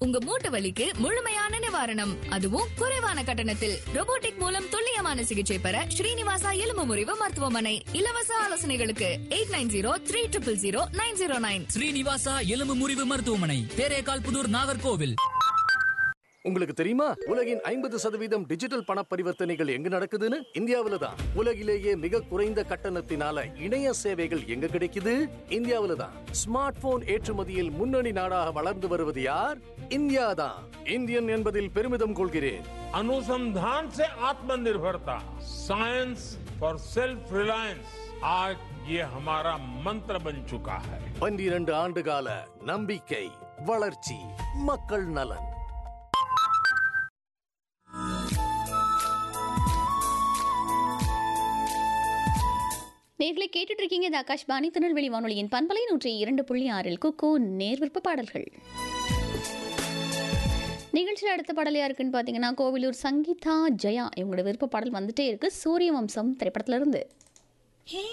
உங்க மூட்டு வலிக்கு முழுமையான நிவாரணம் அதுவும் குறைவான கட்டணத்தில் robotic மூலம் துல்லியமான சிகிச்சை பெற ஸ்ரீனிவாசா எலும்பு முறிவு மருத்துவமனை இலவச ஆலோசனைகளுக்கு eight nine zero three triple zero nine zero nine Srinivasa எலும்பு முறிவு மருத்துவமனை தேரேகால் புதூர் நாகர்கோவில் உங்களுக்கு தெரியுமா உலகின் ஐம்பது சதவீதம் டிஜிட்டல் பண பரிவர்த்தனைகள் எங்க நடக்குதுன்னு இந்தியாவில தான் உலகிலேயே மிக குறைந்த கட்டணத்தினால இணைய சேவைகள் எங்க கிடைக்குது இந்தியாவில தான் ஸ்மார்ட் போன் ஏற்றுமதியில் முன்னணி நாடாக வளர்ந்து வருவது யார் இந்தியா தான் இந்தியன் என்பதில் பெருமிதம் கொள்கிறேன் अनुसंधान से आत्मनिर्भरता साइंस फॉर सेल्फ रिलायंस आज ये हमारा मंत्र बन चुका है பன்னிரண்டு ஆண்டு கால நம்பிக்கை வளர்ச்சி மக்கள் நலன் நேர்களை கேட்டுட்டு இருக்கீங்க இது ஆகாஷ்பாணி திருநெல்வேலி வானொலியின் பண்பலை நூற்றி இரண்டு புள்ளி ஆறில் குக்கு நேர்விற்ப பாடல்கள் நிகழ்ச்சியில் அடுத்த பாடல் யாருக்குன்னு பார்த்தீங்கன்னா கோவிலூர் சங்கீதா ஜெயா இவங்களோட விருப்ப பாடல் வந்துட்டே இருக்கு சூரிய வம்சம் திரைப்படத்துல இருந்து